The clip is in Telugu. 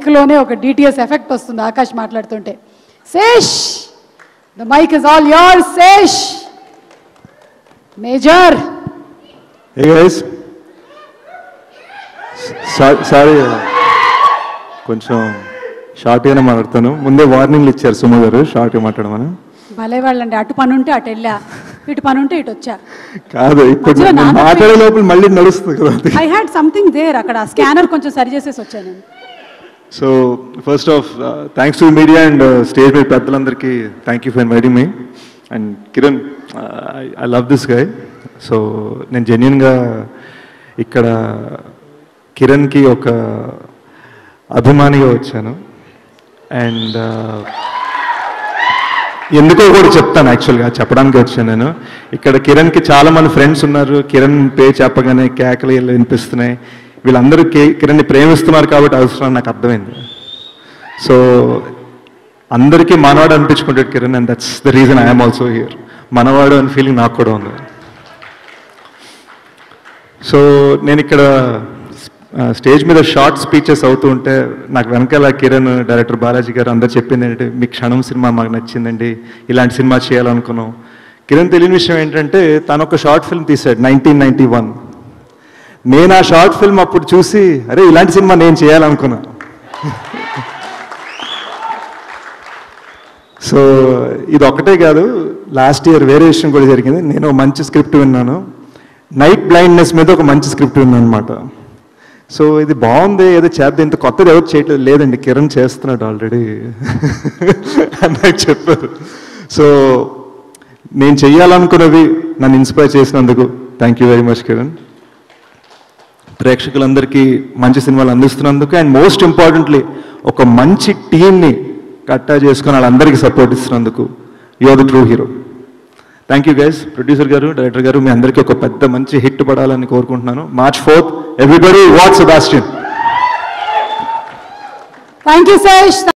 మైక్లోనే ఒక డిటిఎస్ ఎఫెక్ట్ వస్తుంది ఆకాష్ మాట్లాడుతుంటే Sesh the mic is all your Sesh major hey guys sorry కొంచెం షార్ట్గానే మాట్లాడతాను ముందే వార్నింగ్లు ఇచ్చారు సుమ గారు షార్ట్గా మాట్లాడమని భలే వాళ్ళండి అటు పని ఉంటే అటు వెళ్ళా ఇటు పని ఉంటే ఇటు వచ్చా కాదు ఇప్పుడు మధ్యలో నేను నాన్న మాట్లాడే లోపల మళ్ళీ నడుస్తుంది కదా అది. ఐ హ్యాడ్ సంథింగ్ దేర్ అక్కడ స్కానర్ కొంచెం సరి చేసేసి వచ్చాను నేను so first of thanks to media and stage మీద పెద్దలందరికీ thank you for inviting me and Kiran I love this guy so నేను జెన్యున్గా ఇక్కడ కిరణ్కి ఒక అభిమానిగా వచ్చాను అండ్ ఎందుకో కూడా చెప్తాను యాక్చువల్గా చెప్పడానికి వచ్చాను నేను ఇక్కడ కిరణ్కి చాలా మంది ఫ్రెండ్స్ ఉన్నారు కిరణ్ పే చెప్పగానే కేకలు వీళ్ళు వినిపిస్తున్నాయి వీళ్ళందరూ కే కిరణ్ని ప్రేమిస్తున్నారు కాబట్టి అవసరం నాకు అర్థమైంది సో అందరికీ మనవాడు అనిపించుకుంటాడు Kiran and that's the reason I'm also here మనవాడు అని ఫీలింగ్ నాకు కూడా ఉంది సో నేను ఇక్కడ స్టేజ్ మీద షార్ట్ స్పీచెస్ అవుతూ ఉంటే నాకు వెనకాల కిరణ్ డైరెక్టర్ బాలాజీ గారు అందరు చెప్పింది ఏంటంటే మీ క్షణం సినిమా మాకు నచ్చిందండి ఇలాంటి సినిమా చేయాలనుకున్నాం కిరణ్ తెలియని విషయం ఏంటంటే తను ఒక షార్ట్ ఫిల్మ్ తీశాడు నైన్టీన్ నైన్టీ వన్ నేను ఆ షార్ట్ ఫిల్మ్ అప్పుడు చూసి అరే ఇలాంటి సినిమా నేను చేయాలనుకున్నా సో ఇది ఒకటే కాదు లాస్ట్ ఇయర్ వేరే విషయం కూడా జరిగింది నేను ఒక మంచి స్క్రిప్ట్ విన్నాను నైట్ బ్లైండ్నెస్ మీద ఒక మంచి స్క్రిప్ట్ విన్నాను అనమాట సో ఇది బాగుంది ఏదో చేద్దాం ఇంత కొత్తది ఎవరు చేయట్లేదు లేదండి కిరణ్ చేస్తున్నాడు ఆల్రెడీ అని నాకు చెప్పారు సో నేను చెయ్యాలనుకున్నవి నన్ను ఇన్స్పైర్ చేసినందుకు thank you very much Kiran ప్రేక్షకులందరికీ మంచి సినిమాలు అందిస్తున్నందుకు అండ్ మోస్ట్ ఇంపార్టెంట్లీ ఒక మంచి టీంని కట్టా చేసుకుని వాళ్ళందరికీ సపోర్ట్ ఇస్తున్నందుకు your the true hero thank you guys producer గారు డైరెక్టర్ గారు మీ అందరికీ ఒక పెద్ద మంచి హిట్ పడాలని కోరుకుంటున్నాను March fourth everybody what Sebastian thank you Sesh